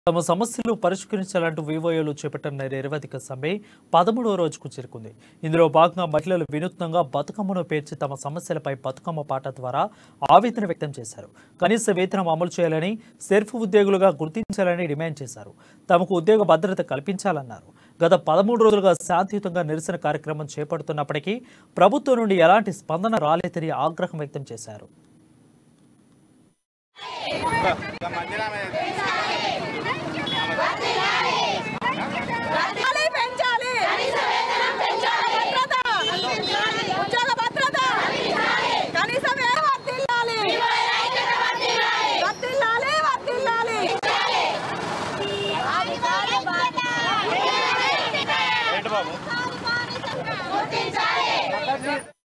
తమ సమస్యలు పరిష్కరించాలంటూ వివోఏలు చేపట్టిన నిరవధిక సమ్మె పదమూడవ రోజుకు చేరుకుంది ఇందులో భాగంగా మహిళలు వినూత్నంగా బతుకమ్మను పేర్చి తమ సమస్యలపై బతుకమ్మ పాట ద్వారా ఆవేదన వ్యక్తం చేశారు కనీస వేతనం అమలు చేయాలని సెర్ఫ్ ఉద్యోగులుగా గుర్తించాలని డిమాండ్ చేశారు తమకు ఉద్యోగ భద్రత కల్పించాలన్నారు గత పదమూడు రోజులుగా శాంతియుతంగా నిరసన కార్యక్రమం చేపడుతున్నప్పటికీ ప్రభుత్వం నుండి ఎలాంటి స్పందన రాలేదని ఆగ్రహం వ్యక్తం చేశారు మందిరమే